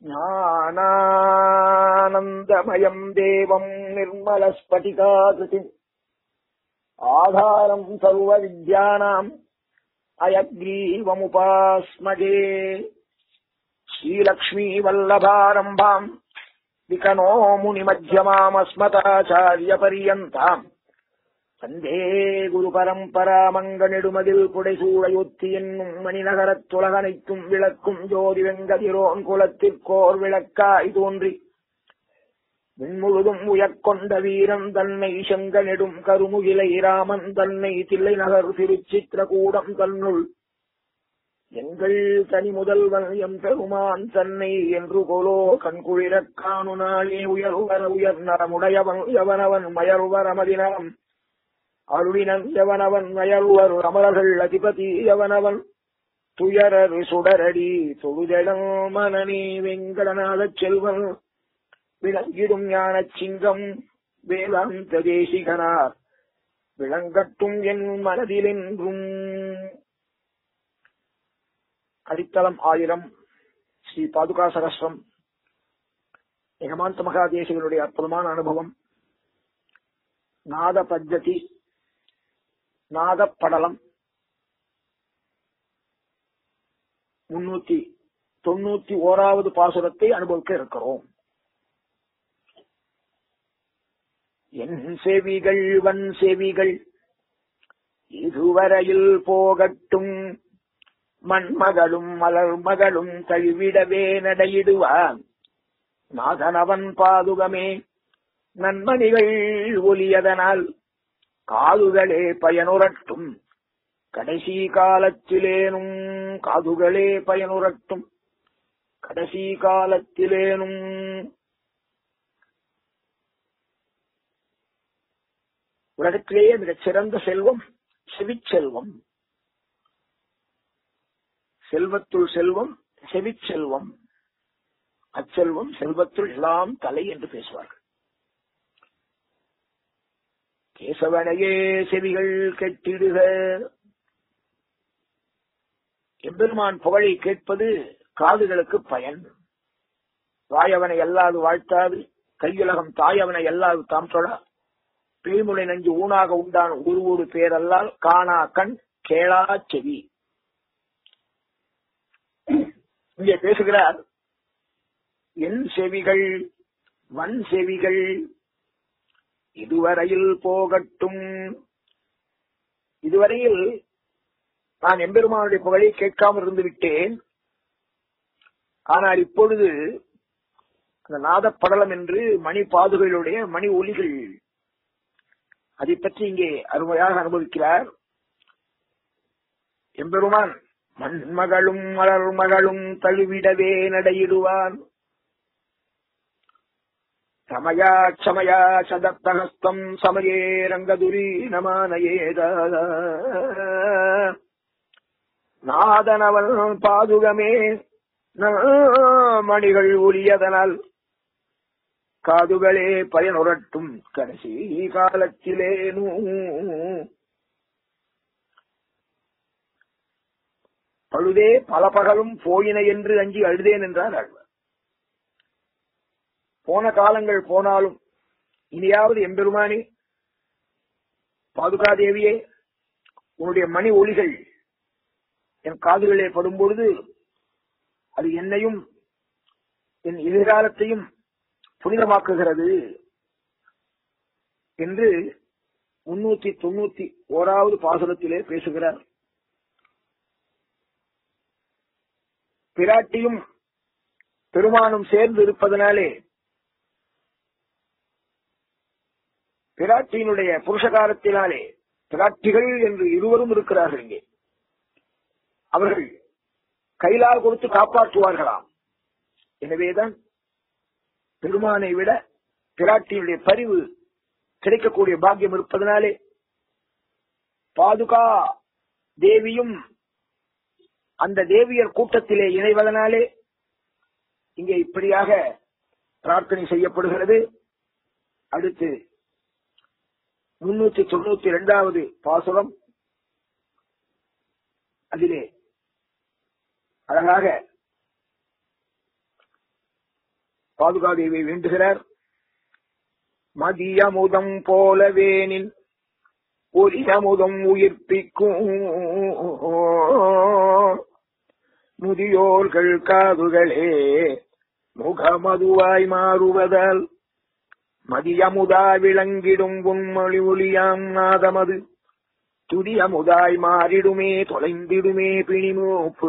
ஞானானந்தமயம் தேவம் நிர்மலஸ்பட்டிகாகிருதிம் ஆதாரம் சர்வ வித்யானாம் அயக்ரீவமுபாஸ்மஜே ஸ்ரீலக்ஷ்மீ வல்லபாரம்பாம் விகனோ முனிமத்தியமாமஸ்மதாச்சாரிய பரியந்தாம் வந்தே குரு பரம்பராமங்க நெடுமதில் புடைசூழையொத்தி என்னும் மணிநகரத் துலகனைத்தும் விளக்கும் ஜோதி வெங்கதிரோன் குலத்திற்கோர் விளக்காய் தோன்றி விண்முழுதும் உயர்கொண்ட வீரன் தன்னை செங்க நெடும் கருமுகிலை ராமன் தன்னை தில்லை நகர் திருச்சித்திரகூடம் தன்னுள் எங்கள் தனி முதல்வன் எம் பெருமான் தன்னை என்று கொலோ கண்குளிரக் காணு நாளே உயர்வர உயர் நரமுடையவன் எவனவன் மயர்வர மதினரம் அருளினன் எவனவன் மயர்வர் அமரர்கள் அதிபதி எவனவன் துயரரு சுடரடி தொழுதடம் மனநே வெங்கடநாதச் செல்வன் விளங்கிடும் ஞானச் சிங்கம் வேதாந்த தேசிகனார் விளங்கட்டும் என் மனதிலென்றும் அடித்தளம் ஆயிரம் ஸ்ரீ பாதுகா சகஸ்ரம் ஏகமாந்த மகாதேசிகளுடைய அற்புதமான அனுபவம் நாத பத்ததி நாதப்படலம் முன்னூத்தி தொண்ணூத்தி ஓராவது பாசுரத்தை அனுபவிக்க இருக்கிறோம் என் செவிகள் வன் செவிகள் இதுவரையில் போகட்டும் மண்மகளும் மலர் மகளும் தழுவிடவே நடையிடுவான் நாதனவன் பாதுகமே நன்மணிகள் ஒலியதனால் காதுகளே பயனுறட்டும் கடைசி காலத்திலேனும் காதுகளே பயனுறட்டும் கடைசி காலத்திலேனும் உலகத்திலேயே மிகச் சிறந்த செல்வம் செவிச்செல்வம் செல்வத்துள் செல்வம் செவிச்செல்வம் அச்செல்வம் செல்வத்துள் எல்லாம் தலை என்று பேசுவார்கள் கேசவனையே செவிகள் கெட்டிடுக எம்பெருமான் புகழை கேட்பது காதுகளுக்கு பயன் வாயவனை எல்லாது வாழ்த்தாது கையுலகம் தாயவனை எல்லாது தாம் தொழ பேய்முனை நஞ்சு ஊனாக உண்டான ஒரு ஒரு பேரல்லால் காணா கண் கேளா செவி இங்கே பேசுகிறார் என் செவிகள் வன் செவிகள் இதுவரையில் போகட்டும் இதுவரையில் நான் எம்பெருமானுடைய புகழை கேட்காமல் இருந்து விட்டேன் ஆனால் இப்பொழுது அந்த நாதப்படலம் என்று மணி பாதுகளுடைய மணி ஒலிகள் அதை பற்றி இங்கே அருமையாக அனுபவிக்கிறார் எம்பெருமான் மண்மகளும் மலர் மகளும் தழுவிடவே நடையிடுவான் சமயா சமயா சதத்தகஸ்தம் சமயே ரங்கதுரி நமானயேத நாதனவன் பாதுகமே மணிகள் ஒலியதனால் காதுகளே பயனுறட்டும் கடைசி காலத்திலேனூ பழுதே பல பகலும் போயின என்று அஞ்சி அழுதேன் என்றார் ஆழ்வார் போன காலங்கள் போனாலும் இனியாவது எம்பெருமானே பாதுகாதேவியே உன்னுடைய மணி ஒளிகள் என் காதுகளே படும் பொழுது அது என்னையும் என் எதிர்காலத்தையும் புனிதமாக்குகிறது என்று முன்னூத்தி தொண்ணூத்தி ஓராவது பாசுரத்திலே பேசுகிறார் பிராட்டியும் பெருமானும் சேர்ந்து இருப்பதனாலே பிராட்டியினுடைய புருஷகாரத்தினாலே பிராட்டிகள் என்று இருவரும் இருக்கிறார்கள் இங்கே அவர்கள் கைலால் கொடுத்து காப்பாற்றுவார்களாம் எனவேதான் பெருமானை விட பிராட்டியினுடைய பரிவு கிடைக்கக்கூடிய பாக்கியம் இருப்பதனாலே பாதுகா தேவியும் அந்த தேவியர் கூட்டத்திலே இணைவதனாலே இங்கே இப்படியாக பிரார்த்தனை செய்யப்படுகிறது அடுத்து முன்னூத்தி தொண்ணூத்தி இரண்டாவது பாசுரம் அதிலே அழகாக பாதுகாதேவி வேண்டுகிறார் மதியமுதம் போலவேனின் ஒலியமுதம் உயிர்ப்பிக்கும் முதியோர்கள் காதுகளே முகமதுவாய் மாறுவதால் மதியமுதா விளங்கிடும் உன்மொழி ஒளியாம் நாதமது துதியமுதாய் மாறிடுமே தொலைந்திடுமே பிணிமூப்பு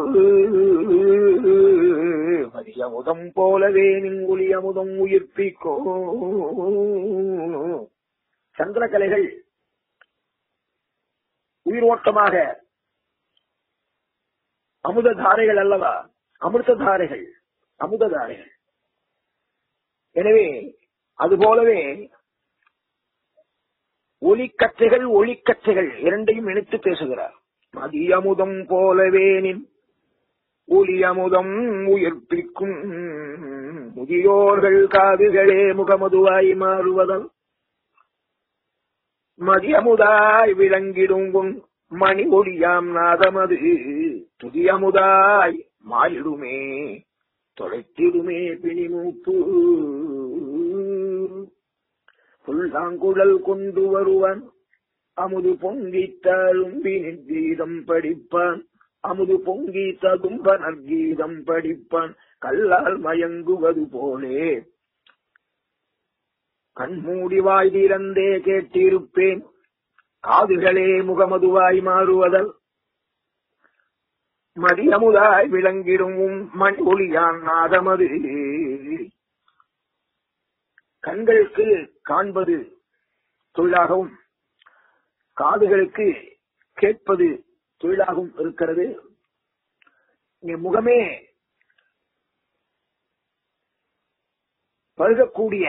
மதியமுதம் போலவே நிங்குலியமுதம் உயிர்ப்பிக்கோ சந்திரகலைகள் உயிரோட்டமாக அமுத தாரைகள் அல்லவா அமிர்த தாரைகள் அமுத தாரைகள் எனவே அதுபோலவே ஒலிக்கற்றைகள் ஒளிக்கற்றைகள் இரண்டையும் இணைத்து பேசுகிறார் மதியமுதம் போலவே நின் ஒலியமுதம் உயிர்ப்பிக்கும் முதியோர்கள் காதுகளே முகமதுவாய் மாறுவதால் மதியமுதாய் விளங்கிடும் உன் மணி ஒளியாம் நாதமது துதியமுதாய் மாறிடுமே தொலைத்திடுமே பிணிமூப்பு புல்லாங்குழல் கொண்டு வருவான் அமுது பொங்கி தழும்பினின் கீதம் படிப்பான் அமுது பொங்கி ததும்ப நற்கீதம் படிப்பான் கல்லால் மயங்குவது போலே கண்மூடி வாய் திறந்தே கேட்டிருப்பேன் காதுகளே முகமதுவாய் மாறுவதல் மதியமுதாய் விளங்கிடும் மண் ஒளியான் நாதமது கண்களுக்கு காண்பது தொழிலாகவும் காதுகளுக்கு கேட்பது தொழிலாகவும் இருக்கிறது இங்க முகமே பருகக்கூடிய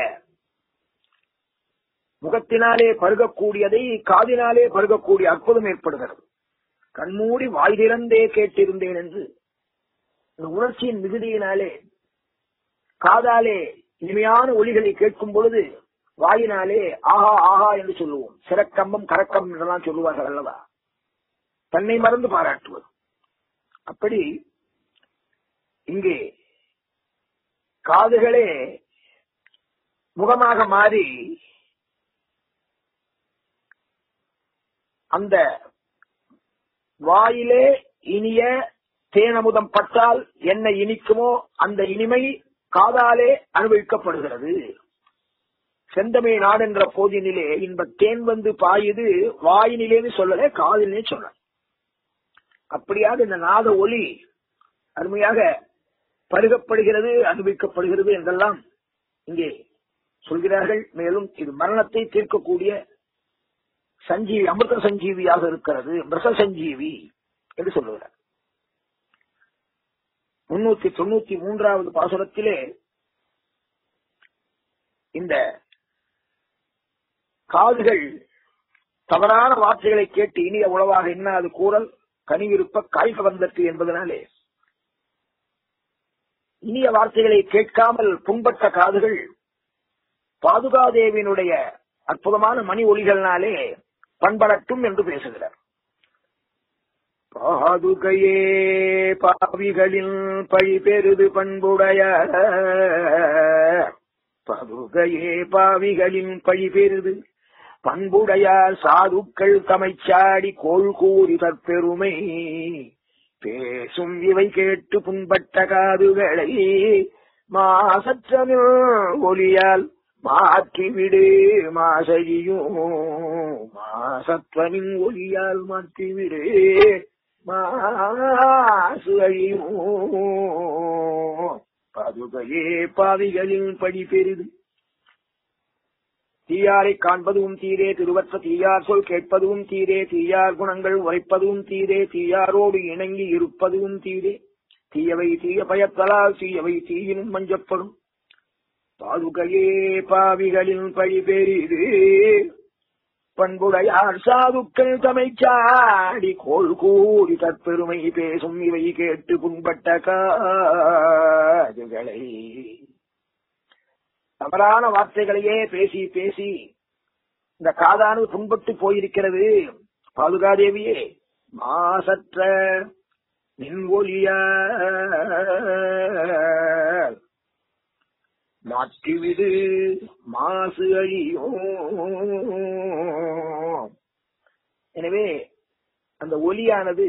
முகத்தினாலே பருகக்கூடியதை காதினாலே பருகக்கூடிய அற்புதம் ஏற்படுகிறது கண்மூடி வாய் திறந்தே கேட்டிருந்தேன் என்று இந்த உணர்ச்சியின் மிகுதியினாலே காதாலே இனிமையான ஒளிகளை கேட்கும் பொழுது வாயினாலே ஆஹா ஆஹா என்று சொல்லுவோம் சிறக்கம்பம் கரக்கம் என்றெல்லாம் சொல்லுவார்கள் அல்லவா தன்னை மறந்து பாராட்டுவது அப்படி இங்கே காதுகளே முகமாக மாறி அந்த வாயிலே இனிய தேனமுதம் பட்டால் என்ன இனிக்குமோ அந்த இனிமை காதாலே அனுபவிக்கப்படுகிறது செந்தமை நாடென்ற போதினிலே இன்ப தேன் வந்து பாயுது வாயினிலேன்னு சொல்லல காதிலே சொல்ல அப்படியாக இந்த நாத ஒலி அருமையாக பருகப்படுகிறது அனுபவிக்கப்படுகிறது என்றெல்லாம் இங்கே சொல்கிறார்கள் மேலும் இது மரணத்தை தீர்க்கக்கூடிய சஞ்சீவி அமிர்த சஞ்சீவியாக இருக்கிறது பிரச சஞ்சீவி என்று சொல்லுகிறார் முன்னூத்தி தொண்ணூத்தி மூன்றாவது பாசுரத்திலே இந்த காதுகள் தவறான வார்த்தைகளை கேட்டு இனிய உளவாக என்ன அது கூறல் கனிவிருப்ப காய்க வந்தற்கு என்பதனாலே இனிய வார்த்தைகளை கேட்காமல் புண்பட்ட காதுகள் பாதுகாதேவியினுடைய அற்புதமான மணி ஒளிகளினாலே பண்படட்டும் என்று பேசுகிறார் பாதுகையே பாவிகளின் பழி பெருது பண்புடைய பாதுகையே பாவிகளின் பழி பெருது பண்புடையார் சாதுக்கள் தமைச்சாடி கோள் கூறி தற்பெருமை பேசும் இவை கேட்டு புண்பட்ட காதுகளை மாசற்றமிழ் ஒளியால் மாற்றிவிடு மாசையும் மாசத்வனின் ஒளியால் மாற்றிவிடு மாசு அழியும் பதுகையே பாவிகளின் படி பெரிது தீயாரை காண்பதும் தீரே திருவற்ற தீயார் சொல் கேட்பதும் தீரே தீயார் குணங்கள் உரைப்பதும் தீரே தீயாரோடு இணங்கி இருப்பதும் தீரே தீயவை தீய பயத்தலால் தீயவை தீயினும் மஞ்சப்படும் பாதுகையே பாவிகளின் பழி பெரிது பண்புடையார் சாதுக்கள் தமைச்சாடி கோள் கூடி தற்பெருமை பேசும் இவை கேட்டு புண்பட்ட காதுகளை தவறான வார்த்தைகளையே பேசி பேசி இந்த காதானது புண்பட்டு போயிருக்கிறது பாதுகாதேவியே மாசற்ற நின் ஒளிய மாற்றிவிடு மாசு அழியோ எனவே அந்த ஒலியானது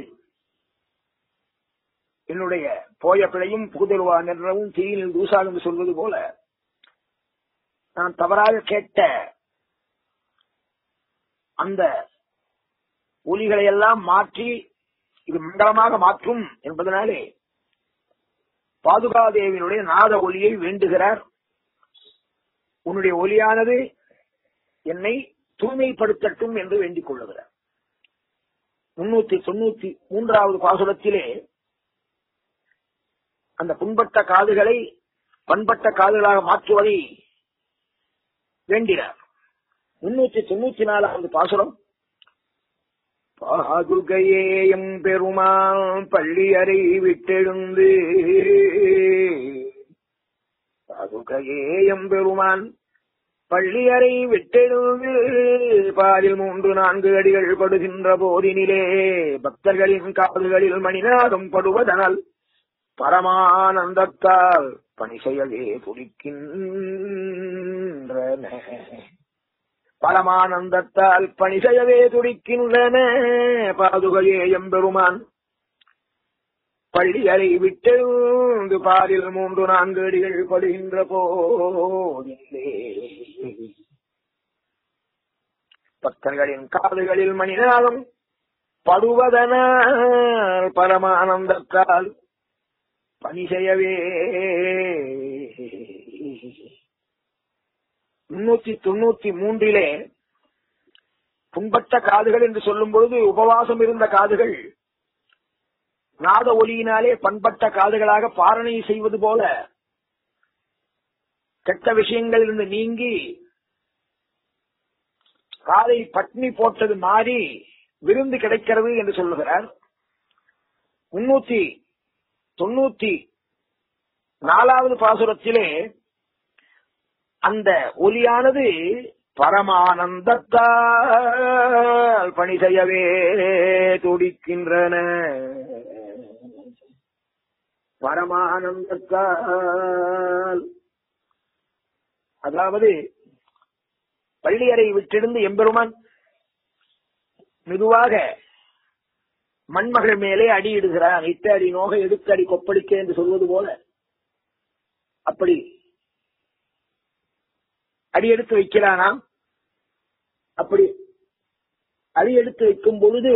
என்னுடைய போய பிழையும் புகுதல்வா நின்றவும் தீயினில் தூசால் என்று சொல்வது போல நான் தவறாக கேட்ட அந்த ஒலிகளை எல்லாம் மாற்றி இது மங்களமாக மாற்றும் என்பதனாலே பாதுகாதேவியினுடைய நாத ஒலியை வேண்டுகிறார் உன்னுடைய ஒலியானது என்னை தூய்மைப்படுத்தட்டும் என்று வேண்டிக் கொள்ளுகிறார் முன்னூத்தி தொண்ணூத்தி மூன்றாவது பாசுரத்திலே அந்த புண்பட்ட காதுகளை பண்பட்ட காதுகளாக மாற்றுவதை வேண்டினார் முன்னூத்தி தொண்ணூத்தி நாலாவது பாசுரம் பாதுகையேயம் பெருமாள் பள்ளியறை விட்டெழுந்து பாதுகையேயம் பெருமான் பள்ளியறை விட்டெழுந்து பாலில் மூன்று நான்கு அடிகள் படுகின்ற போதினிலே பக்தர்களின் காதுகளில் மணிநாதம் படுவதனால் பரமானந்தத்தால் பணி செய்யவே துடிக்கின்றன பரமானந்தத்தால் பணி செய்யவே துடிக்கின்றன பாதுகையே எம்பெருமான் பள்ளியறை விட்டெழுந்து பாலில் மூன்று நான்கு அடிகள் படுகின்ற போதிலே பக்தர்களின் காதுகளில் மணிநாதம் படுவதனால் பரமானந்தத்தால் பணி செய்யவே முன்னூத்தி தொண்ணூத்தி மூன்றிலே புண்பட்ட காதுகள் என்று சொல்லும் பொழுது உபவாசம் இருந்த காதுகள் நாத ஒலியினாலே பண்பட்ட காதுகளாக பாரணை செய்வது போல கெட்ட விஷயங்களிலிருந்து நீங்கி காதை பட்னி போட்டது மாறி விருந்து கிடைக்கிறது என்று சொல்லுகிறார் முன்னூத்தி தொண்ணூத்தி நாலாவது பாசுரத்திலே அந்த ஒலியானது பரமானந்தத்தால் பணி செய்யவே துடிக்கின்றன பரமானந்தத்தால் அதாவது பள்ளியறை விட்டிருந்து எம்பெருமான் மெதுவாக மண்மகள் மேலே அடியிடுகிறான் இட்டு அடி நோக எடுத்து அடி கொப்பளிக்க என்று சொல்வது போல அப்படி அடி எடுத்து வைக்கிறானாம் அப்படி அடி எடுத்து வைக்கும் பொழுது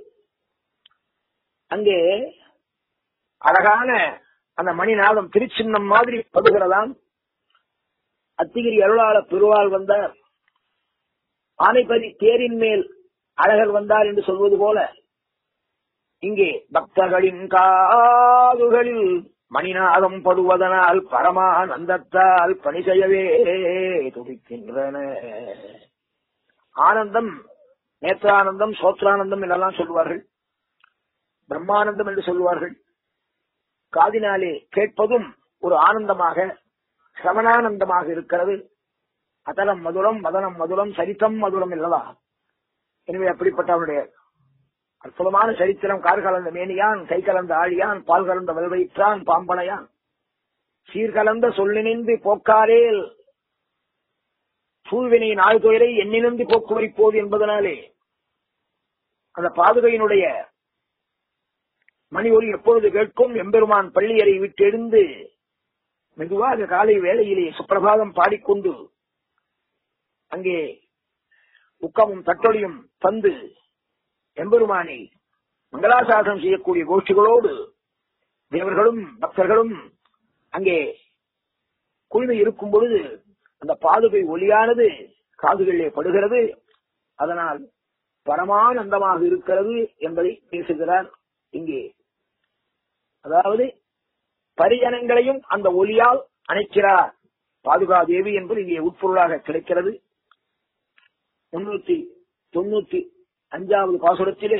அங்கே அழகான அந்த மணிநாதம் திருச்சின்னம் மாதிரி படுகிறதாம் அத்திகிரி அருளாள பெருவாள் வந்தார் ஆனைப்பதி தேரின் மேல் அழகர் வந்தார் என்று சொல்வது போல இங்கே பக்தர்களின் காதுகளில் மணிநாதம் படுவதனால் பரமானந்தத்தால் பணி செய்யவே துடிக்கின்றன ஆனந்தம் நேத்ரானந்தம் சோத்ரானந்தம் என்றெல்லாம் சொல்லுவார்கள் பிரம்மானந்தம் என்று சொல்லுவார்கள் காதினாலே கேட்பதும் ஒரு ஆனந்தமாக சிரவணானந்தமாக இருக்கிறது அதலம் மதுரம் மதனம் மதுரம் சரித்தம் மதுரம் இல்லவா எனவே அப்படிப்பட்ட அவனுடைய அற்புதமான சரித்திரம் கார் கலந்த மேனியான் கை கலந்த ஆழியான் பால் கலந்த வல்வயிற்றான் பாம்பனையான் சீர்கலந்த சொல்லிணைந்து போக்காரேல் சூழ்வினை நாழ்துயரை எண்ணினந்து போக்குவரிப்போது என்பதனாலே அந்த பாதுகையினுடைய மணி ஒலி எப்பொழுது கேட்கும் எம்பெருமான் பள்ளியறை விட்டெழுந்து மெதுவாக காலை வேளையிலே சுப்பிரபாதம் பாடிக்கொண்டு அங்கே உக்கமும் தட்டொலியும் தந்து எம்பெருமானை மங்களாசாசனம் செய்யக்கூடிய கோஷ்டிகளோடு தேவர்களும் பக்தர்களும் அங்கே குழுமை இருக்கும் பொழுது அந்த பாதுகை ஒலியானது காதுகளிலே படுகிறது அதனால் பரமானந்தமாக இருக்கிறது என்பதை பேசுகிறார் இங்கே அதாவது பரிஜனங்களையும் அந்த ஒலியால் அணைக்கிறார் பாதுகா தேவி என்பது இங்கே உட்பொருளாக கிடைக்கிறது முன்னூத்தி தொண்ணூத்தி அஞ்சாவது பாசுரத்திலே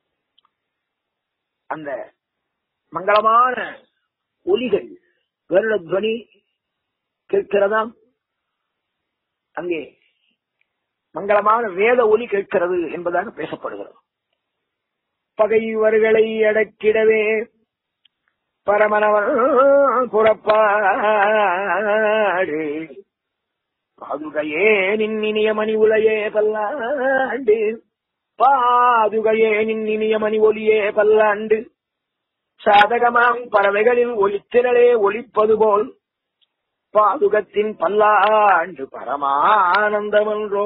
அந்த மங்களமான ஒலிகள் கருடத்வனி கேட்கிறதாம் அங்கே மங்களமான வேத ஒலி கேட்கிறது என்பதாக பேசப்படுகிறது பகைவர்களை அடக்கிடவே பரமனவன் புறப்பார் பாடு பாதுகையே நின்னினிய மணி உலையே பல்லாண்டு பாதுகையே நின்னினிய மணி ஒலியே பல்லாண்டு சாதகமாம் பறவைகளில் ஒலித்திரளே ஒலிப்பது போல் பாதுகத்தின் பல்லாண்டு பரமானந்தமன்றோ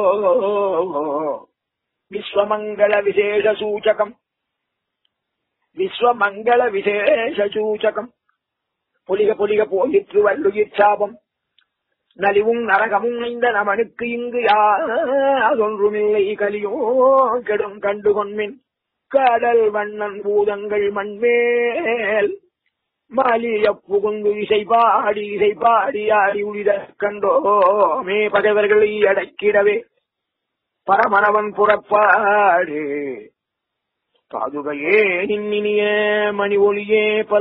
விஸ்வமங்கள விசேஷ சூச்சகம் விஸ்வமங்கள விசேஷ சூச்சகம் பொலிக பொலிக போயிற்று வல்லுயிர் சாபம் நலிவும் நரகமும் இந்த நமனுக்கு இங்கு யாதொன்றுமில்லை கலியோ கெடும் கண்டு கொன்மின் கடல் வண்ணன் பூதங்கள் மண்மேல் மாலிய புகுந்து இசை பாடி இசை பாடி ஆடி உளித கண்டோமே பகைவர்களை அடக்கிடவே பரமனவன் புறப்பாடு பாதுகையே நின்னினிய மணி ஒளியே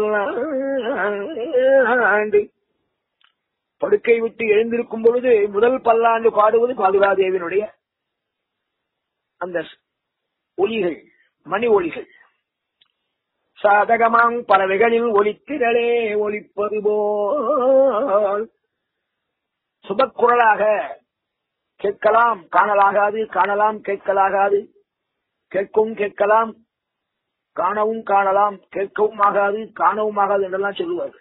பல்லாண்டு படுக்கை விட்டு எழுந்திருக்கும் பொழுது முதல் பல்லாண்டு பாடுவது பாதுகாதேவினுடைய அந்த ஒலிகள் மணி ஒலிகள் சாதகமாம் பறவைகளில் ஒலித்திரளே ஒலிப்பது போல் சுபக்குரலாக கேட்கலாம் காணலாகாது காணலாம் கேட்கலாகாது கேட்கவும் கேட்கலாம் காணவும் காணலாம் கேட்கவும் ஆகாது காணவும் ஆகாது என்றெல்லாம் சொல்லுவார்கள்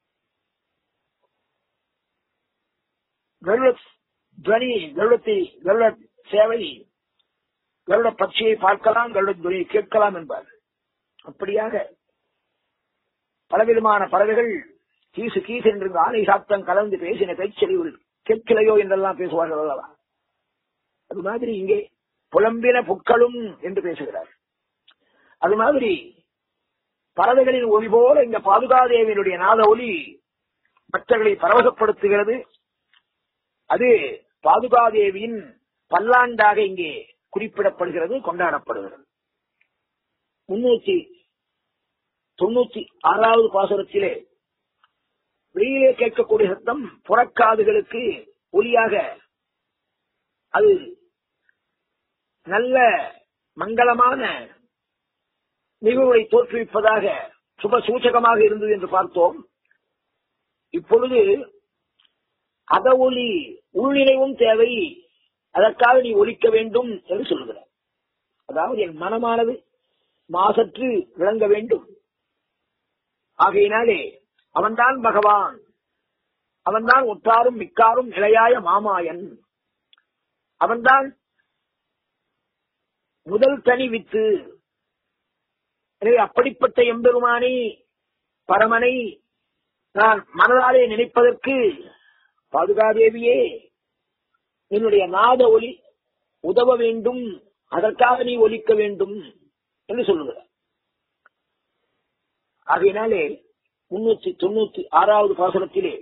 கருட துவனி கருடத்தை கருட சேவை கருட பட்சியை பார்க்கலாம் கருட துவனியை கேட்கலாம் என்பார் அப்படியாக பலவிதமான பறவைகள் கீசு கீசு என்று ஆணை சாத்தம் கலந்து பேசின பேச்செறிவுகள் கேட்கலையோ என்றெல்லாம் பேசுவார்கள் அல்லவா அது மாதிரி இங்கே புலம்பின புக்களும் என்று பேசுகிறார் அது மாதிரி பறவைகளின் ஒளி போல இந்த பாதுகாதேவியினுடைய நாத ஒலி மற்றவர்களை பரவசப்படுத்துகிறது அது பாதுகாதேவியின் பல்லாண்டாக இங்கே குறிப்பிடப்படுகிறது கொண்டாடப்படுகிறது முன்னூத்தி தொண்ணூத்தி ஆறாவது பாசுரத்திலே வெளியிலே கேட்கக்கூடிய சத்தம் புறக்காதுகளுக்கு ஒலியாக அது நல்ல மங்களமான நிகழ்வை தோற்றுவிப்பதாக சுப சூச்சகமாக இருந்தது என்று பார்த்தோம் இப்பொழுது அத ஒலி உள்நிலைவும் தேவை அதற்காக நீ ஒலிக்க வேண்டும் என்று சொல்லுகிறார் அதாவது என் மனமானது மாசற்று விளங்க வேண்டும் ஆகையினாலே அவன்தான் பகவான் அவன்தான் ஒற்றாரும் மிக்காரும் நிலையாய மாமாயன் அவன்தான் முதல் தனி வித்து எனவே அப்படிப்பட்ட எம்பெருமானை பரமனை நான் மனதாலே நினைப்பதற்கு பாதுகாதேவியே என்னுடைய நாத ஒலி உதவ வேண்டும் அதற்காக நீ ஒலிக்க வேண்டும் என்று சொல்லுகிறார் ஆகையினாலே முன்னூத்தி தொண்ணூத்தி ஆறாவது பாசனத்திலே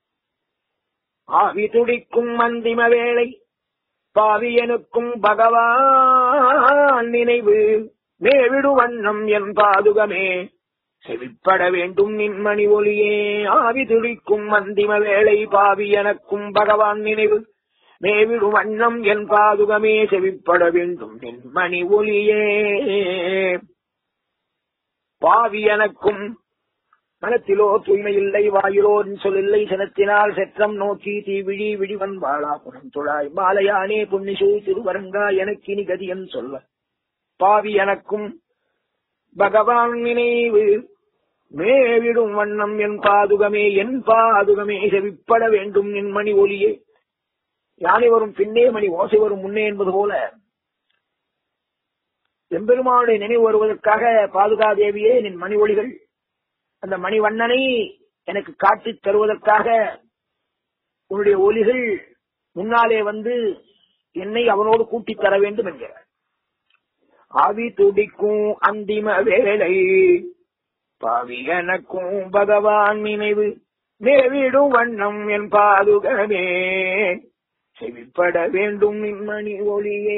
ஆவி துடிக்கும் மந்திம வேளை பாவியனுக்கும் பகவான் நினைவு மேவிடு வண்ணம் என் பாதுகமே செவிப்பட வேண்டும் நின்மணி ஒளியே ஆவி துடிக்கும் மந்திம வேளை பாவி எனக்கும் பகவான் நினைவு மேவிடு வண்ணம் என் பாதுகமே செவிப்பட வேண்டும் நின்மணி ஒளியே பாவி எனக்கும் மனத்திலோ தூய்மை இல்லை வாயிலோ சொல்லில்லை சினத்தினால் செற்றம் நோக்கி தீ விழி விழிவன் வாழா புறம் தொழாய் மாலையானே புன்னிசூ திருவரங்கா எனக்கு இனி கதியன் சொல்ல பாவி எனக்கும் பகவான் நினைவு மேவிடும் வண்ணம் என் பாதுகமே என் பாதுகமே செவிப்பட வேண்டும் என் மணி ஒலியே யானை வரும் பின்னே மணி ஓசை வரும் முன்னே என்பது போல எம்பெருமானுடைய நினைவு வருவதற்காக பாதுகாதேவியே நின் மணி ஒளிகள் அந்த மணிவண்ணனை எனக்கு காட்டித் தருவதற்காக உன்னுடைய ஒலிகள் முன்னாலே வந்து என்னை அவனோடு கூட்டித் தர வேண்டும் என்கிறார் ஆவி துடிக்கும் அந்திம வேலை பாவி எனக்கும் பகவான் நினைவு மேவிடும் வண்ணம் என் பாதுகமே செவிப்பட வேண்டும் மின்மணி ஒளியே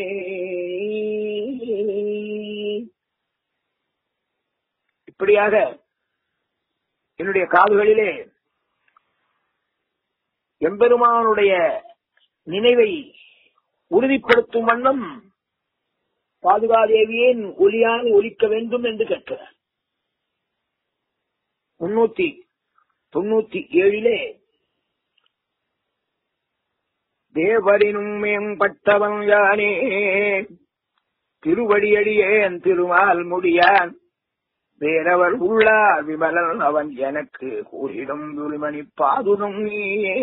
இப்படியாக என்னுடைய காதுகளிலே எம்பெருமானுடைய நினைவை உறுதிப்படுத்தும் வண்ணம் பாதுகாதேவியே ஒலியான ஒலிக்க வேண்டும் என்று கேட்கிறார் முன்னூத்தி தொண்ணூத்தி ஏழிலே தேவரினும் மேம்பட்டவன் யானே திருவடியடியேன் திருமால் முடியான் வேறவர் உள்ளார் விமலன் அவன் எனக்கு கூறிடும் துளிமணி பாதுகம் நீயே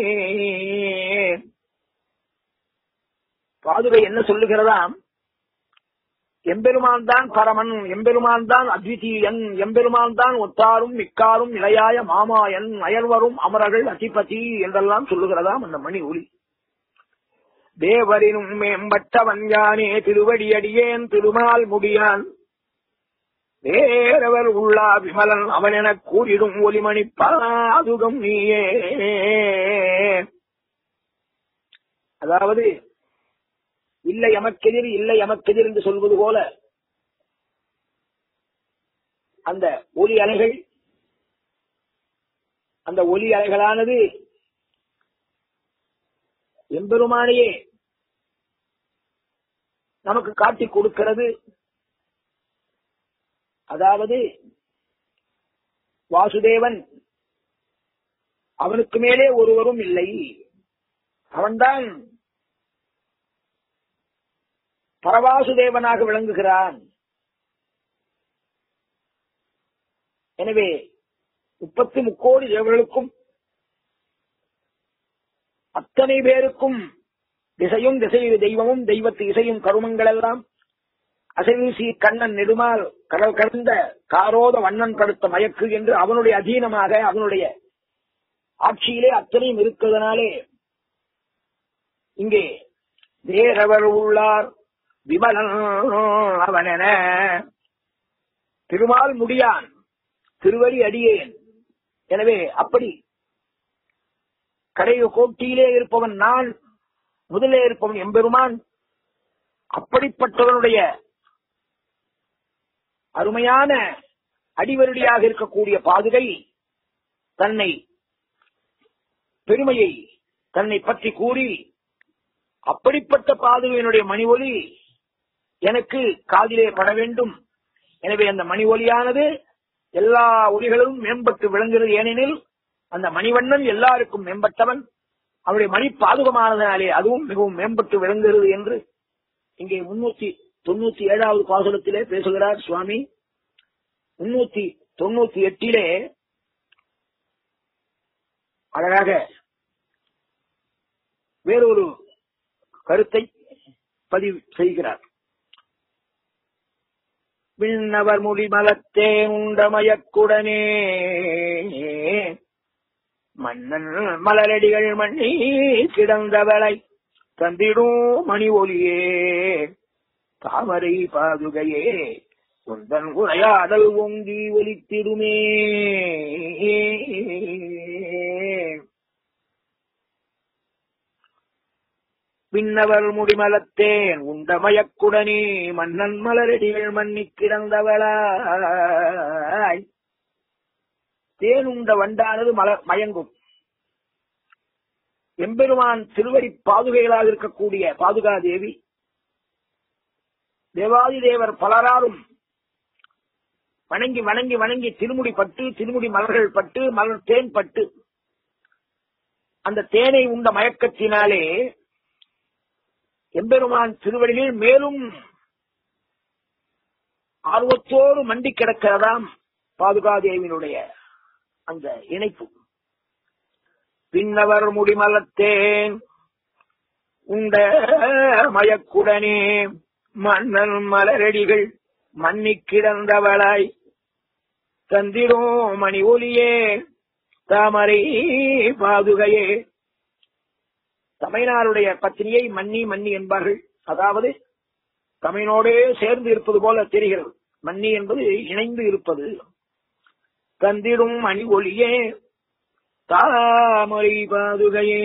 பாதுகை என்ன சொல்லுகிறதாம் எம்பெருமான் தான் பரமன் எம்பெருமான் தான் அத்விதீயன் எம்பெருமான் தான் ஒத்தாரும் மிக்காரும் நிலையாய மாமாயன் அயர்வரும் அமரர்கள் அதிபதி என்றெல்லாம் சொல்லுகிறதாம் அந்த மணி ஒளி தேவரினும் மேம்பட்டவன் யானே திருவடியடியேன் திருமால் முடியான் வேறவர் உள்ளா விமலன் அவன் எனக் கூறிடும் ஒலிமணி பாதுகம் நீயே அதாவது இல்லை எமக்கெதிர் இல்லை எமக்கெதிர் என்று சொல்வது போல அந்த ஒலி அலைகள் அந்த ஒலி அலைகளானது எம்பெருமானையே நமக்கு காட்டிக் கொடுக்கிறது அதாவது வாசுதேவன் அவனுக்கு மேலே ஒருவரும் இல்லை அவன்தான் பரவாசுதேவனாக விளங்குகிறான் எனவே முப்பத்தி முக்கோடி தேவர்களுக்கும் அத்தனை பேருக்கும் திசையும் திசையில் தெய்வமும் தெய்வத்து இசையும் கருமங்கள் எல்லாம் அசைவீசி கண்ணன் நெடுமால் கடல் கடந்த காரோத வண்ணன் படுத்த மயக்கு என்று அவனுடைய அதீனமாக அவனுடைய ஆட்சியிலே அத்தனையும் இருக்கிறதுனாலே இங்கே வேறவர் உள்ளார் விமலன் அவனென திருமால் முடியான் திருவடி அடியேன் எனவே அப்படி கடை கோட்டியிலே இருப்பவன் நான் முதலே இருப்பவன் எம்பெருமான் அப்படிப்பட்டவனுடைய அருமையான அடிவருடியாக இருக்கக்கூடிய பாதுகை தன்னை பெருமையை தன்னை பற்றி கூறி அப்படிப்பட்ட பாதுகையினுடைய மணி ஒலி எனக்கு காதிலே பட வேண்டும் எனவே அந்த மணி ஒலியானது எல்லா ஒலிகளும் மேம்பட்டு விளங்குகிறது ஏனெனில் அந்த மணிவண்ணன் எல்லாருக்கும் மேம்பட்டவன் அவருடைய மணி பாதுகமானதனாலே அதுவும் மிகவும் மேம்பட்டு விளங்குகிறது என்று இங்கே முன்னூத்தி தொண்ணூத்தி ஏழாவது பாசுரத்திலே பேசுகிறார் சுவாமி முன்னூத்தி தொண்ணூத்தி எட்டிலே அழகாக வேறொரு கருத்தை பதிவு செய்கிறார் விண்ணவர் முடிமலத்தே உண்டமயக்குடனே மன்னன் மலரடிகள் மண்ணி கிடந்தவளை தந்திடும் மணி ஒலியே தாமரை பாதுகையே உந்தன் உரையாடல் ஓங்கி ஒலித்திடுமே பின்னவர் முடிமலத்தேன் உண்ட மயக்குடனே மன்னன் மலரடிகள் மன்னி கிடந்தவளாய் தேன் உண்ட வண்டானது மல மயங்கும் எம்பெருமான் திருவடி பாதுகைகளாக இருக்கக்கூடிய பாதுகா தேவி தேவாதி தேவர் பலராலும் வணங்கி வணங்கி வணங்கி திருமுடி பட்டு திருமுடி மலர்கள் பட்டு மலர் தேன் பட்டு அந்த தேனை உண்ட மயக்கத்தினாலே எம்பெருமான் திருவடியில் மேலும் ஆர்வத்தோடு மண்டி கிடக்கிறதாம் பாதுகாதேவினுடைய அந்த இணைப்பு பின்னவர் முடிமலத்தேன் உண்ட மயக்குடனே மன்னன் மலரடிகள் மன்னி கிடந்தவளாய் தந்திரோ மணி ஒலியே தாமரை பாதுகையே தமையனாருடைய பத்தினியை மன்னி மன்னி என்பார்கள் அதாவது தமையனோடே சேர்ந்து இருப்பது போல தெரிகிறது மன்னி என்பது இணைந்து இருப்பது தந்திரும் மணி ஒளியே தாமரை பாதுகையே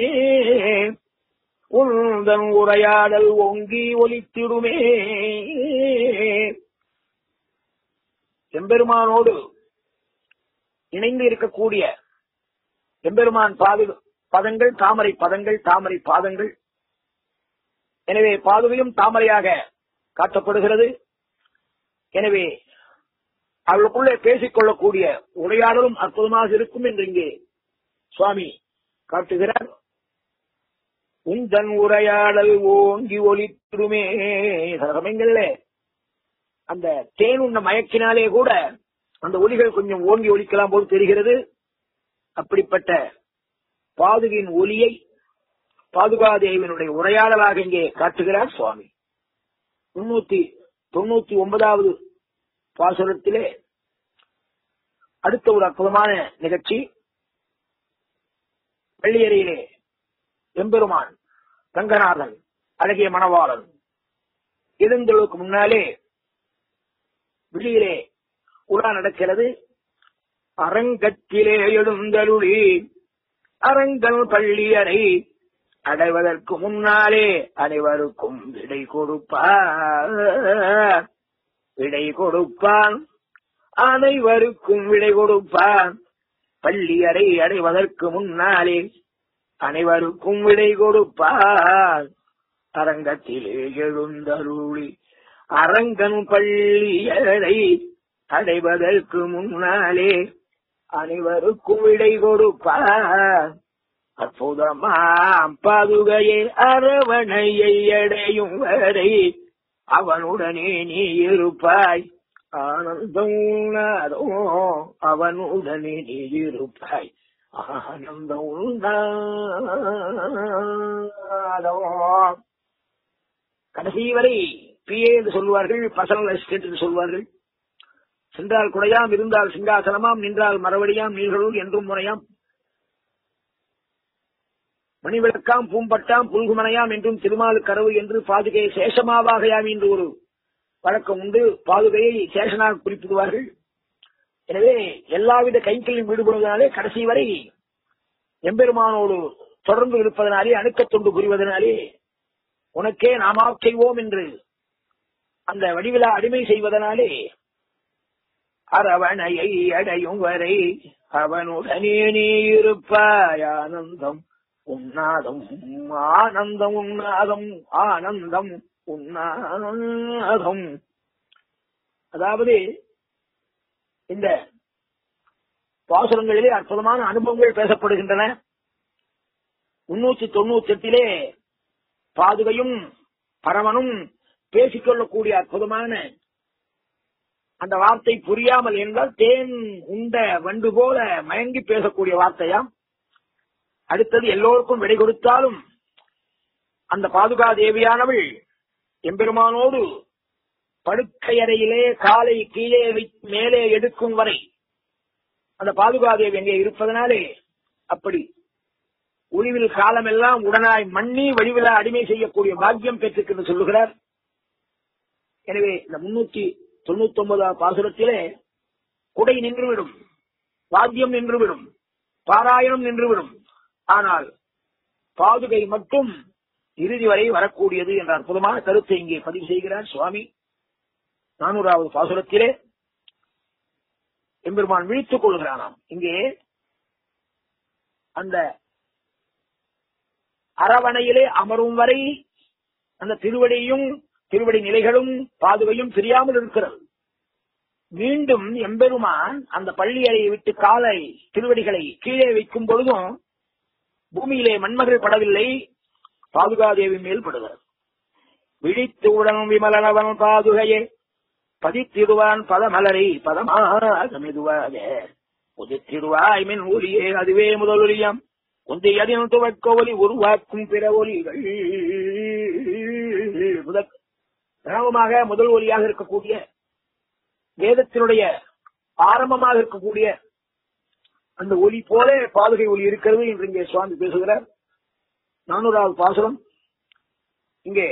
உந்தன் உரையாடல் ஓங்கி ஒலித்திடுமே எம்பெருமானோடு இணைந்து இருக்கக்கூடிய எம்பெருமான் பாது பதங்கள் தாமரை பதங்கள் தாமரை பாதங்கள் எனவே பாதுகையும் தாமரையாக காட்டப்படுகிறது எனவே அவர்களுக்குள்ளே பேசிக் கொள்ளக்கூடிய உரையாடலும் அற்புதமாக இருக்கும் என்று இங்கே சுவாமி காட்டுகிறார் உந்தன் உரையாடல் ஓங்கி ஒலித்துருமே சில சமயங்கள்ல அந்த தேன் உண்ண மயக்கினாலே கூட அந்த ஒலிகள் கொஞ்சம் ஓங்கி ஒலிக்கலாம் போது தெரிகிறது அப்படிப்பட்ட பாதுகையின் ஒலியை பாதுகாதேவியனுடைய உரையாடலாக இங்கே காட்டுகிறார் சுவாமி முன்னூத்தி தொண்ணூத்தி ஒன்பதாவது பாசுரத்திலே அடுத்த ஒரு அற்புதமான நிகழ்ச்சி வெள்ளியறையிலே எம்பெருமான் ரங்கநாதன் அழகிய மணவாளன் எழுந்தொழுக்கு முன்னாலே வெளியிலே உலா நடக்கிறது அரங்கத்திலே எழுந்தருளி அரங்கல் பள்ளியறை அடைவதற்கு முன்னாலே அனைவருக்கும் விடை கொடுப்பான் விடை கொடுப்பான் அனைவருக்கும் விடை கொடுப்பான் பள்ளியறை அடைவதற்கு முன்னாலே அனைவருக்கும் விடை கொடுப்பான் அரங்கத்திலே எழுந்தருளி அரங்கன் பள்ளியறை அடைவதற்கு முன்னாலே அனைவருக்கும் விடை கொடுப்பான் அற்புதமாம் பாதுகையே அரவணையை அடையும் வரை அவனுடனே நீ இருப்பாய் ஆனந்தம் உணரோ அவனுடனே நீ இருப்பாய் ஆனந்தம் உண்டாதோ கடைசி வரை பிஏ என்று சொல்வார்கள் பர்சனல் அசிஸ்டன்ட் என்று சொல்வார்கள் சென்றால் குடையாம் இருந்தால் சிங்காசனமாம் நின்றால் மறுபடியாம் நீர்களுள் என்றும் முறையாம் மணிவிளக்காம் பூம்பட்டாம் புல்குமனையாம் என்றும் திருமால் கரவு என்று பாதுகையை சேஷமாவாகையாம் என்று ஒரு வழக்கம் உண்டு பாதுகையை சேஷனாக குறிப்பிடுவார்கள் எனவே எல்லாவித கைகளிலும் ஈடுபடுவதனாலே கடைசி வரை எம்பெருமானோடு தொடர்ந்து இருப்பதனாலே அணுக்கத் தொண்டு புரிவதனாலே உனக்கே நாமா செய்வோம் என்று அந்த வடிவிலா அடிமை செய்வதனாலே அரவணையை அடையும் வரை அவனுடனே நீ இருப்பாய் ஆனந்தம் உன்னாதம் ஆனந்தம் உன்னாதம் ஆனந்தம் உன்னாதம் அதாவது இந்த பாசுரங்களிலே அற்புதமான அனுபவங்கள் பேசப்படுகின்றன முன்னூத்தி தொண்ணூத்தி எட்டிலே பாதுகையும் பரமனும் பேசிக்கொள்ளக்கூடிய அற்புதமான அந்த வார்த்தை புரியாமல் என்றால் தேன் உண்ட வண்டு போல மயங்கி பேசக்கூடிய வார்த்தையாம் அடுத்தது எல்லோருக்கும் விடை கொடுத்தாலும் அந்த பாதுகா தேவியானவள் எம்பெருமானோடு படுக்கையறையிலே காலை கீழே வைத்து மேலே எடுக்கும் வரை அந்த பாதுகாதேவி எங்கே இருப்பதனாலே அப்படி ஒளிவில் காலமெல்லாம் உடனாய் மண்ணி வடிவில அடிமை செய்யக்கூடிய பாக்கியம் பெற்றிருக்கு சொல்லுகிறார் எனவே இந்த முன்னூத்தி தொண்ணூத்தி ஒன்பதாம் பாசுரத்திலே குடை நின்றுவிடும் வாத்தியம் நின்றுவிடும் பாராயணம் நின்றுவிடும் ஆனால் பாதுகை மட்டும் இறுதி வரை வரக்கூடியது என்ற அற்புதமான கருத்தை இங்கே பதிவு செய்கிறார் சுவாமி நானூறாவது பாசுரத்திலே எம்பெருமான் விழித்துக் கொள்கிறானாம் இங்கே அந்த அரவணையிலே அமரும் வரை அந்த திருவடியும் திருவடி நிலைகளும் பாதுகையும் தெரியாமல் இருக்கிறது மீண்டும் எம்பெருமான் அந்த பள்ளி அறையை விட்டு காலை திருவடிகளை கீழே வைக்கும் பொழுதும் பூமியிலே மண்மகள் படவில்லை பாதுகாதேவி மேல் படுகிறது விழித்து உடன் விமலனவன் பாதுகையே பதித்திடுவான் பதமலரை பதமாக மெதுவாக உதித்திடுவாய் மின் ஒலியே அதுவே முதல் ஒலியம் உந்தை அதின் துவக்க ஒலி உருவாக்கும் பிற ஒலிகள் முதல் பிரணவமாக முதல் ஒலியாக இருக்கக்கூடிய வேதத்தினுடைய ஆரம்பமாக இருக்கக்கூடிய அந்த ஒலி போல பாதுகை ஒலி இருக்கிறது என்று இங்கே சுவாமி பேசுகிறார் நானூறாவது பாசுரம் இங்கே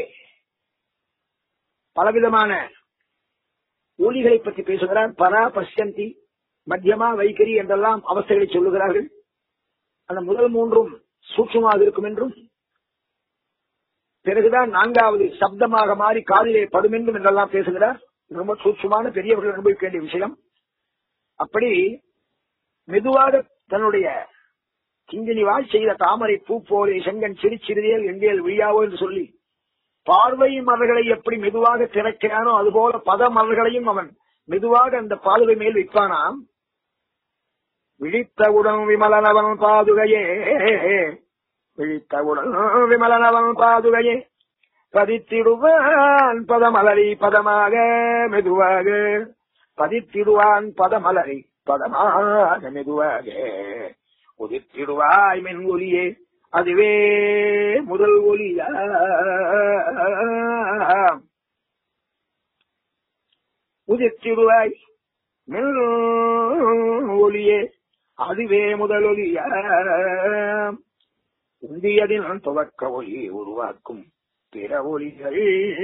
பலவிதமான ஒலிகளை பற்றி பேசுகிறார் பரா பஷ்யந்தி மத்தியமா வைகரி என்றெல்லாம் அவஸ்தைகளை சொல்லுகிறார்கள் அந்த முதல் மூன்றும் சூட்சமாக இருக்கும் என்றும் பிறகுதான் நான்காவது சப்தமாக மாறி காதிலே படும் என்றும் என்றெல்லாம் பேசுகிறார் இது ரொம்ப சூட்சமான பெரியவர்கள் அனுபவிக்க வேண்டிய விஷயம் அப்படி மெதுவாக தன்னுடைய கிங்கினி வாழ் செய்த தாமரை பூ போலே செங்கன் சிறுச்சிறியல் எங்கேல் விழியாவோ என்று சொல்லி பார்வை மலர்களை எப்படி மெதுவாக திறக்கிறானோ அதுபோல பத மலர்களையும் அவன் மெதுவாக அந்த பாதுகை மேல் வைப்பானாம் விழித்தவுடன் விமலனவன் பாதுகையே விழித்தவுடன் விமலனவன் பாதுகையே பதித்திடுவான் பதமலரி பதமாக மெதுவாக பதித்திடுவான் பதமலரி பதமாக மெதுவாக உதிர்த்திடுவாய் மென் ஒலியே அதுவே முதல் ஒலியா உதிர்த்திடுவாய் மென் ஒலியே அதுவே முதல் ஒலியா உந்தியதில் துவக்க ஒலி உருவாக்கும் பிற ஒலிகள்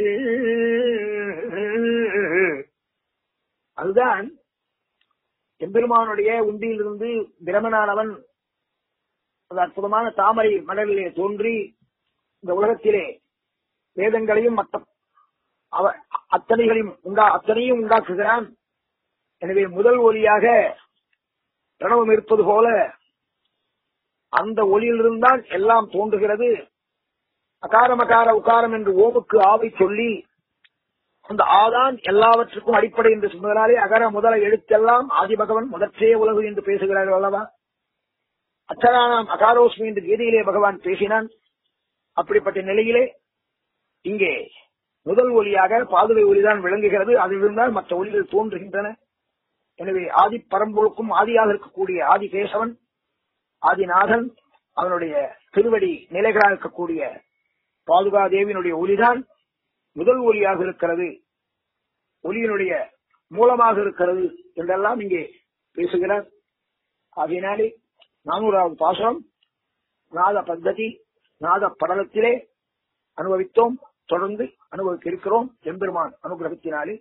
அதுதான் எம்பெருமானுடைய உண்டியிலிருந்து பிரமனானவன் அந்த அற்புதமான தாமரை மலரிலே தோன்றி இந்த உலகத்திலே வேதங்களையும் மற்ற அவ அத்தனைகளையும் உண்டா அத்தனையும் உண்டாக்குகிறான் எனவே முதல் ஒலியாக பிரணவம் இருப்பது போல அந்த ஒளியிலிருந்தான் எல்லாம் தோன்றுகிறது அகாரம் அகார உகாரம் என்று ஓமுக்கு ஆவை சொல்லி அந்த ஆதான் எல்லாவற்றுக்கும் அடிப்படை என்று சொன்னதனாலே அகர முதல எழுத்தெல்லாம் ஆதிபகவன் முதற்றே உலகு என்று பேசுகிறார்கள் அல்லவா அச்சரானாம் அகாரோஸ்மி என்று கீதையிலே பகவான் பேசினான் அப்படிப்பட்ட நிலையிலே இங்கே முதல் ஒலியாக பாதுகை ஒலிதான் விளங்குகிறது அதிலிருந்தால் மற்ற ஒலிகள் தோன்றுகின்றன எனவே ஆதி பரம்பொழுக்கும் ஆதியாக இருக்கக்கூடிய ஆதி கேசவன் ஆதிநாதன் அவனுடைய திருவடி நிலைகளாக இருக்கக்கூடிய பாதுகா தேவியினுடைய ஒலிதான் முதல் ஒலியாக இருக்கிறது ஒலியினுடைய மூலமாக இருக்கிறது என்றெல்லாம் இங்கே பேசுகிறார் ஆகையினாலே நானூறாவது பாசனம் நாத பத்ததி நாத படலத்திலே அனுபவித்தோம் தொடர்ந்து அனுபவிக்க இருக்கிறோம் எம்பெருமான் அனுகிரகத்தினாலே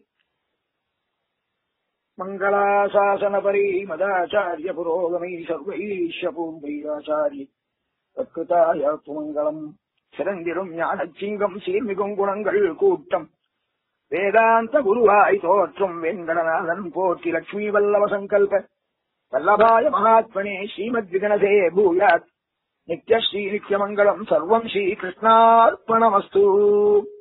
மங்களாசாசனபரி மதாச்சாரிய புரோகமை சர்வைஷ பூர்வைராச்சாரிய தற்கிருதாய மங்களம் சிறந்திரும் ஞானச்சிங்கம் சீர்மிகும் குணங்கள் கூட்டம் வேதாந்த குருவாய் தோற்றும் வெங்கடநாதன் போற்றி லட்சுமி வல்லவ சங்கல்ப வல்லபாய மகாத்மனே ஸ்ரீமத் விகனசே பூயாத் நித்ய ஸ்ரீ நித்யமங்கலம் சர்வம் ஸ்ரீ கிருஷ்ணார்ப்பணமஸ்து